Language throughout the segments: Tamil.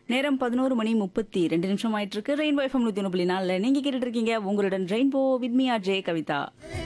நேரம் பதினோரு மணி முப்பத்தி ரெண்டு நிமிஷம் ஆயிட்டு இருக்கு ரெயின்போ எஃப்எம் நூத்தி ஒன்று புள்ளி நாலில் நீங்க கேட்டுட்டு இருக்கீங்க உங்களுடன் ரெயின்போ வித்மியா ஜே கவிதா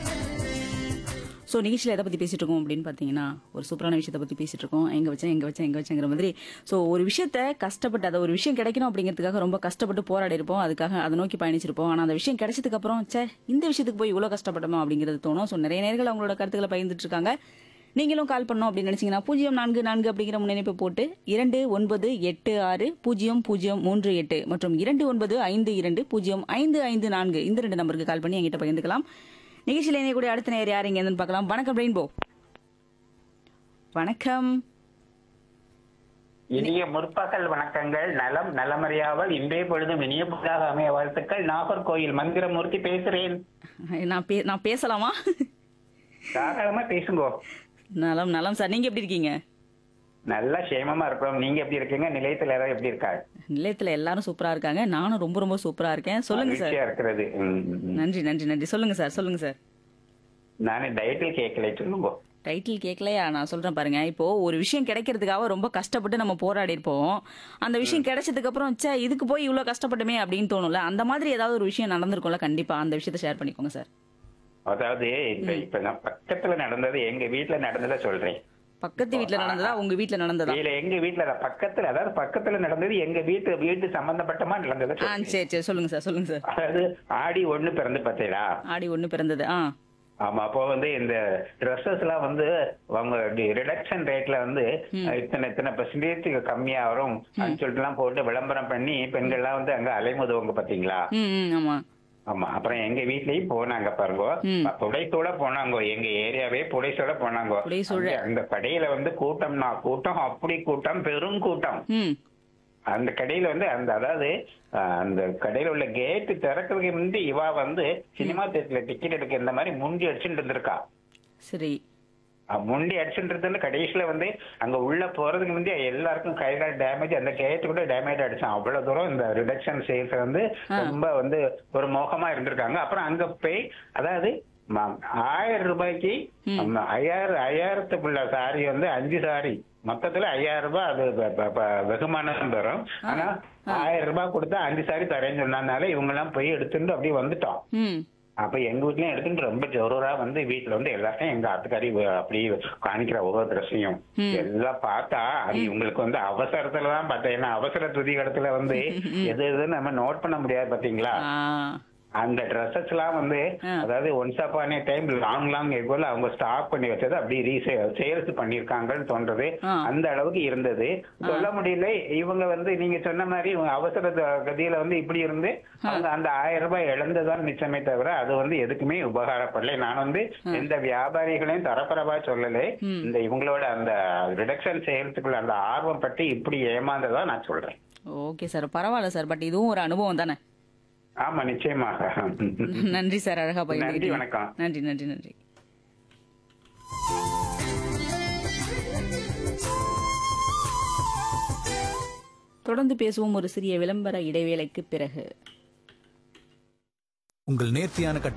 ஸோ நிகழ்ச்சியில் எதை பற்றி பேசிட்டு இருக்கோம் அப்படின்னு பார்த்தீங்கன்னா ஒரு சூப்பரான விஷயத்தை பற்றி பேசிட்டு இருக்கோம் எங்கே வச்சேன் எங்கே வச்சேன் எங்கே வச்சேங்கிற மாதிரி ஸோ ஒரு விஷயத்த கஷ்டப்பட்டு அதை ஒரு விஷயம் கிடைக்கணும் அப்படிங்கிறதுக்காக ரொம்ப கஷ்டப்பட்டு போராடி இருப்போம் அதுக்காக அதை நோக்கி பயணிச்சிருப்போம் ஆனால் அந்த விஷயம் கிடைச்சதுக்கு அப்புறம் சே இந்த விஷயத்துக்கு போய் இவ்வளோ கஷ்டப்பட்டோமா அப்படிங்கிறது தோணும் ஸோ நிறைய நேர்கள் அவங்களோட கருத்துக்களை பகிர்ந்துட்டு இருக்காங்க நீங்களும் கால் பண்ணோம் அப்படின்னு நினைச்சீங்கன்னா பூஜ்ஜியம் நான்கு நான்கு அப்படிங்கிற முன்னிணைப்பு போட்டு இரண்டு ஒன்பது எட்டு ஆறு பூஜ்ஜியம் பூஜ்ஜியம் மூன்று எட்டு மற்றும் இரண்டு ஒன்பது ஐந்து இரண்டு பூஜ்ஜியம் ஐந்து ஐந்து நான்கு இந்த ரெண்டு நம்பருக்கு கால் பண்ணி எங்கிட்ட பகிர்ந்துக்கலாம் நிகழ்ச்சியில் இணையக்கூடிய அடுத்த நேர் யார் இங்கேருந்து பார்க்கலாம் வணக்கம் ரெயின்போ வணக்கம் இனிய முற்பகல் வணக்கங்கள் நலம் நலமறியாமல் இன்றைய பொழுதும் இனிய புதாக அமைய வாழ்த்துக்கள் நாகர்கோயில் மந்திரமூர்த்தி பேசுறேன் நான் பே நான் பேசலாமா தாராளமா பேசுங்கோ நலம் நலம் சார் நீங்க எப்படி இருக்கீங்க நல்லா சேமமா இருக்கிறோம் நீங்க எப்படி இருக்கீங்க நிலையத்துல எல்லாரும் எப்படி இருக்கா நிலையத்துல எல்லாரும் சூப்பரா இருக்காங்க நானும் ரொம்ப ரொம்ப சூப்பரா இருக்கேன் சொல்லுங்க சார் மகிழ்ச்சியா இருக்கிறது ம், ம், ம். நன்றி நன்றி நன்றி சொல்லுங்க சார் சொல்லுங்க சார் நானு டயட்டில் கேட்கல சொல்லுங்க டைட்டில் கேட்கலையா நான் சொல்றேன் பாருங்க இப்போ ஒரு விஷயம் கிடைக்கிறதுக்காக ரொம்ப கஷ்டப்பட்டு நம்ம போராடி இருப்போம் அந்த விஷயம் கிடைச்சதுக்கு அப்புறம் ச்சே இதுக்கு போய் இவ்வளவு கஷ்டப்பட்டுமே அப்படின்னு தோணும்ல அந்த மாதிரி ஏதாவது ஒரு விஷயம் நடந்திருக்கும்ல கண்டிப்பா அந்த விஷயத்த ஷேர் பண்ணிக்கோங்க சார் அதாவது இப்ப இப்ப நான் பக்கத்துல நடந்தது எங்க வீட்டுல நடந்ததை சொல்றேன் பக்கத்து வீட்ல நடந்ததா உங்க வீட்ல நடந்ததா இல்ல எங்க வீட்டுல பக்கத்துல அதாவது பக்கத்துல நடந்தது எங்க வீட்டு வீட்டு சம்பந்தப்பட்டமா நடந்ததை ஆ சொல்றேன். சரி சரி சொல்லுங்க சார் சொல்லுங்க சார் அதாவது ஆடி ஒண்ணு பிறந்து பார்த்தீங்களா ஆடி ஒண்ணு பிறந்தது ஆ ஆமா அப்போ வந்து இந்த ட்ரெஸ்ஸஸ் எல்லாம் வந்து அவங்க ரிடக்ஷன் ரேட்ல வந்து இத்தனை இத்தனை பெர்சன்டேஜ் கம்மியா வரும் அப்படின்னு சொல்லிட்டு எல்லாம் போட்டு விளம்பரம் பண்ணி பெண்கள்லாம் வந்து அங்க அலைமுதுவங்க பாத்தீங்களா ம் ம் ஆமா ஆமா அப்புறம் எங்க வீட்லயும் போனாங்க பாருங்க ம். புடைசோட போனாங்க எங்க ஏரியாவே புடைசோட போனாங்க புடைசூழ. அங்க- அந்த கடையில வந்து கூட்டம்னா கூட்டம் அப்படி கூட்டம் பெரும் கூட்டம் ம் அந்த கடையில வந்து அந்த அதாவது அஹ், அந்த கடையில உள்ள கேட் திறக்கிறதுக்கு முந்தி இவா வந்து சினிமா தேட்டர்ல டிக்கெட் எடுக்க இந்த மாதிரி முண்டி அடிச்சுட்டு இருந்திருக்கா சரி அஹ், முண்டி அடிச்சுட்டு வந்து கடைசியில வந்து அங்க உள்ள போறதுக்கு முந்தி எல்லாருக்கும் கை கால் டேமேஜ் அந்த கேட் கூட டேமேஜ் அடிச்சான் அவ்வளவு தூரம் இந்த ரிடக்ஷன் சேல்ஸ் வந்து ரொம்ப வந்து ஒரு மோகமா இருந்திருக்காங்க அப்புறம் அங்க போய் அதாவது ம- ஆயிரம் ரூபாய்க்கு நம்ம ஐயாயிரம் ஐயாயிரத்துக்குள்ள சாரி வந்து அஞ்சு சாரி மொத்தத்துல ஐயாயிரம் ரூபாய் அது ப- ப- ப- வெகுமானம் தரும் ஆனா ஆயிரம் ரூபாய் கொடுத்தா அஞ்சு சாரி தரேன்னு சொன்னதுனால இவங்க எல்லாம் போய் எடுத்துட்டு அப்படியே வந்துட்டோம் ம் அப்ப எங்க வீட்லயும் எடுத்துட்டு ரொம்ப ஜோரா வந்து வீட்டுல வந்து எல்லாத்தையும் எங்க ஆத்துக்காரி வ- அப்படி காணிக்கிற ஒவ்வொரு ட்ரெஸ்ஸையும் எல்லாம் பார்த்தா அது இவங்களுக்கு வந்து அவசரத்துல தான் பார்த்தேன் ஏன்னா அவசர துதி இடத்துல வந்து எது எதுன்னு நம்ம நோட் பண்ண முடியாது பாத்தீங்களா ஆ அந்த ட்ரெஸ்ஸஸ் எல்லாம் வந்து ஆ. அதாவது once upon a time long long எகோல அவங்க ஸ்டாக் பண்ணி வச்சது அப்படி ரீசே சேல்ஸ் பண்ணிருக்காங்கன்னு தோன்றது ஆ. அந்த அளவுக்கு இருந்தது சொல்ல முடியல இவங்க வந்து நீங்க சொன்ன மாதிரி இவங்க அவசர த- கதியில வந்து இப்படி இருந்து அவங்க அந்த ஆயிரம் ரூபாய் இழந்ததான் மிச்சமே தவிர அது வந்து எதுக்குமே உபகாரப்படலை நான் வந்து எந்த வியாபாரிகளையும் தரப்பரவா சொல்லலை இந்த இவங்களோட அந்த ரிடக்ஷன் சேல்ஸுக்குள்ள அந்த ஆர்வம் பற்றி இப்படி ஏமாந்ததா நான் சொல்றேன் ஓகே சார் பரவாயில்ல சார் பட் இதுவும் ஒரு அனுபவம் தானே ஆமா நிச்சயமாக நன்றி சார் அழகா நன்றி பகிர்ந்துக்கிட்டீங்க வணக்கம் நன்றி நன்றி நன்றி தொடர்ந்து பேசுவோம் ஒரு சிறிய விளம்பர இடைவேளைக்கு பிறகு உங்கள் நேர்த்தியான கட்டை